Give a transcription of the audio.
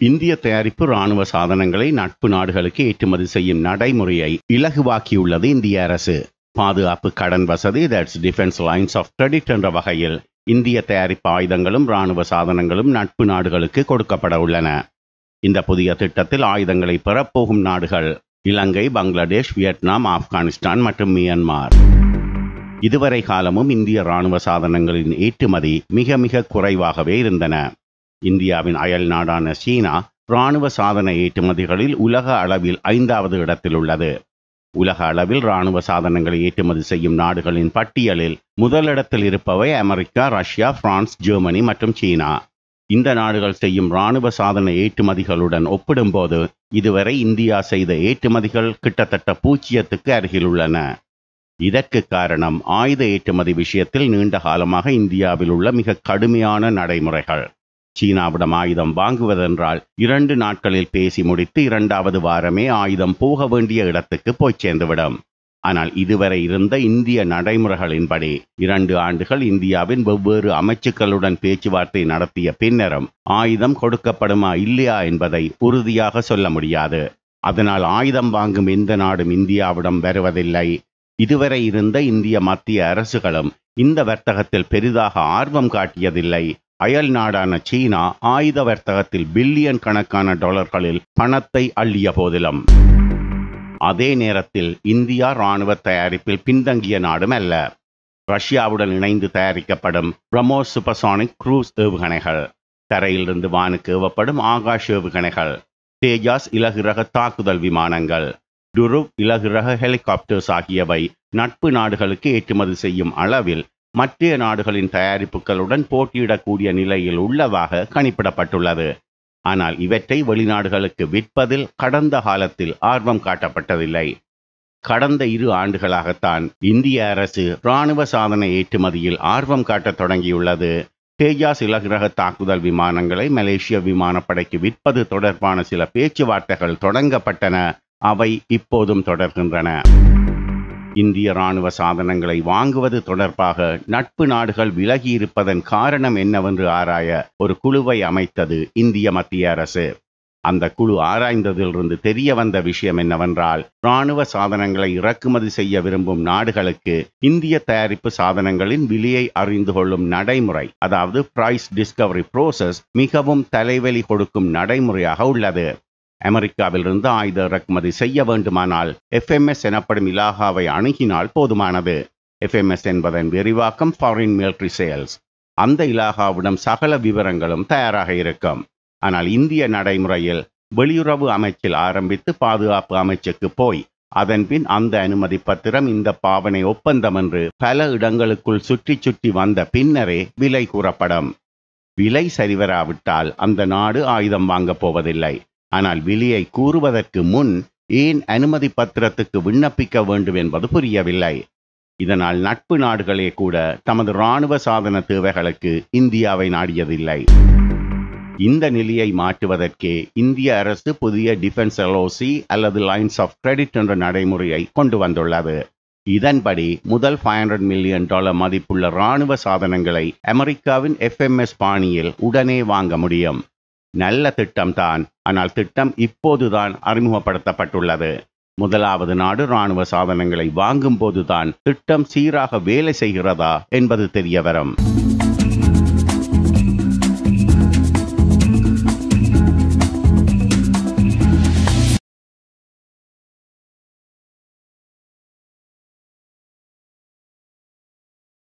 இந்திய தயாரிப்பு ராணுவ சாதனங்களை நட்பு நாடுகளுக்கு ஏற்றுமதி செய்யும் நடைமுறையை இலகுவாக்கியுள்ளது இந்திய அரசு பாதுகாப்பு கடன் வசதி that's defence lines of credit என்ற வகையில் இந்திய தயாரிப்பு ஆயுதங்களும் ராணுவ சாதனங்களும் நட்பு நாடுகளுக்கு கொடுக்கப்பட உள்ளன இந்த புதிய திட்டத்தில் ஆயுதங்களை பெறப்போகும் நாடுகள் இலங்கை பங்களாதேஷ் வியட்நாம் ஆப்கானிஸ்தான் மற்றும் மியான்மார் இதுவரை காலமும் இந்திய ராணுவ சாதனங்களின் ஏற்றுமதி மிக மிக குறைவாகவே இருந்தன இந்தியாவின் அயல் நாடான சீனா ராணுவ சாதன ஏற்றுமதிகளில் உலக அளவில் ஐந்தாவது இடத்தில் உள்ளது உலக அளவில் ராணுவ சாதனங்களை ஏற்றுமதி செய்யும் நாடுகளின் பட்டியலில் முதலிடத்தில் இருப்பவை அமெரிக்கா ரஷ்யா பிரான்ஸ் ஜெர்மனி மற்றும் சீனா இந்த நாடுகள் செய்யும் ராணுவ சாதன ஏற்றுமதிகளுடன் ஒப்பிடும்போது இதுவரை இந்தியா செய்த ஏற்றுமதிகள் கிட்டத்தட்ட பூஜ்ஜியத்துக்கு அருகில் உள்ளன இதற்கு காரணம் ஆயுத ஏற்றுமதி விஷயத்தில் நீண்ட காலமாக இந்தியாவில் உள்ள மிக கடுமையான நடைமுறைகள் சீனாவிடம் ஆயுதம் வாங்குவதென்றால் இரண்டு நாட்களில் பேசி முடித்து இரண்டாவது வாரமே ஆயுதம் போக வேண்டிய இடத்துக்கு போய் சேர்ந்துவிடும் ஆனால் இதுவரை இருந்த இந்திய நடைமுறைகளின்படி இரண்டு ஆண்டுகள் இந்தியாவின் வெவ்வேறு அமைச்சுக்களுடன் பேச்சுவார்த்தை நடத்திய பின்னரும் ஆயுதம் கொடுக்கப்படுமா இல்லையா என்பதை உறுதியாக சொல்ல முடியாது அதனால் ஆயுதம் வாங்கும் எந்த நாடும் இந்தியாவிடம் வருவதில்லை இதுவரை இருந்த இந்திய மத்திய அரசுகளும் இந்த வர்த்தகத்தில் பெரிதாக ஆர்வம் காட்டியதில்லை அயல் நாடான சீனா ஆயுத வர்த்தகத்தில் பில்லியன் கணக்கான டாலர்களில் பணத்தை அள்ளிய போதிலும் அதே நேரத்தில் இந்தியா ராணுவ தயாரிப்பில் பின்தங்கிய நாடும் அல்ல ரஷ்யாவுடன் இணைந்து தயாரிக்கப்படும் பிரமோஸ் சூப்பர்சானிக் குரூஸ் ஏவுகணைகள் தரையிலிருந்து வானுக்கு ஏவப்படும் ஆகாஷ் ஏவுகணைகள் தேஜாஸ் இலகுரக தாக்குதல் விமானங்கள் டுருவ் இலகுரக ஹெலிகாப்டர்ஸ் ஆகியவை நட்பு நாடுகளுக்கு ஏற்றுமதி செய்யும் அளவில் மற்ற நாடுகளின் தயாரிப்புகளுடன் போட்டியிடக்கூடிய நிலையில் உள்ளதாக கணிப்பிடப்பட்டுள்ளது ஆனால் இவற்றை வெளிநாடுகளுக்கு விற்பதில் கடந்த காலத்தில் ஆர்வம் காட்டப்பட்டதில்லை கடந்த இரு ஆண்டுகளாகத்தான் இந்திய அரசு இராணுவ சாதன ஏற்றுமதியில் ஆர்வம் காட்டத் தொடங்கியுள்ளது தேஜாஸ் இலகுரக தாக்குதல் விமானங்களை மலேசிய விமானப்படைக்கு விற்பது தொடர்பான சில பேச்சுவார்த்தைகள் தொடங்கப்பட்டன அவை இப்போதும் தொடர்கின்றன இந்திய ராணுவ சாதனங்களை வாங்குவது தொடர்பாக நட்பு நாடுகள் விலகி இருப்பதன் காரணம் என்னவென்று ஆராய ஒரு குழுவை அமைத்தது இந்திய மத்திய அரசு அந்த குழு ஆராய்ந்ததிலிருந்து தெரிய வந்த விஷயம் என்னவென்றால் ராணுவ சாதனங்களை இறக்குமதி செய்ய விரும்பும் நாடுகளுக்கு இந்திய தயாரிப்பு சாதனங்களின் விலையை அறிந்து கொள்ளும் நடைமுறை அதாவது பிரைஸ் டிஸ்கவரி ப்ரோசஸ் மிகவும் தலைவலி கொடுக்கும் நடைமுறையாக உள்ளது அமெரிக்காவிலிருந்து ஆயுத இறக்குமதி செய்ய வேண்டுமானால் எஃப்எம்எஸ் எனப்படும் இலாகாவை அணுகினால் போதுமானது எஃப்எம்எஸ் என்பதன் விரிவாக்கம் ஃபாரின் மிலிட்ரி சேல்ஸ் அந்த இலாகாவிடம் சகல விவரங்களும் தயாராக இருக்கும் ஆனால் இந்திய நடைமுறையில் வெளியுறவு அமைச்சில் ஆரம்பித்து பாதுகாப்பு அமைச்சுக்கு போய் அதன்பின் அந்த அனுமதி பத்திரம் இந்த பாவனை ஒப்பந்தம் என்று பல இடங்களுக்குள் சுற்றி சுற்றி வந்த பின்னரே விலை கூறப்படும் விலை சரிவராவிட்டால் அந்த நாடு ஆயுதம் வாங்கப் போவதில்லை ஆனால் விலையை கூறுவதற்கு முன் ஏன் அனுமதி பத்திரத்துக்கு விண்ணப்பிக்க வேண்டும் என்பது புரியவில்லை இதனால் நட்பு நாடுகளே கூட தமது இராணுவ சாதன தேவைகளுக்கு இந்தியாவை நாடியதில்லை இந்த நிலையை மாற்றுவதற்கே இந்திய அரசு புதிய டிஃபென்ஸ் எல்ஓசி அல்லது லைன்ஸ் ஆஃப் கிரெடிட் என்ற நடைமுறையை கொண்டு வந்துள்ளது இதன்படி முதல் ஃபைவ் ஹண்ட்ரட் மில்லியன் டாலர் மதிப்புள்ள இராணுவ சாதனங்களை அமெரிக்காவின் எஃப்எம்எஸ் பாணியில் உடனே வாங்க முடியும் நல்ல திட்டம்தான் ஆனால் திட்டம் இப்போதுதான் அறிமுகப்படுத்தப்பட்டுள்ளது முதலாவது நாடு இராணுவ சாதனங்களை வாங்கும் போதுதான் திட்டம் சீராக வேலை செய்கிறதா என்பது தெரிய வரும்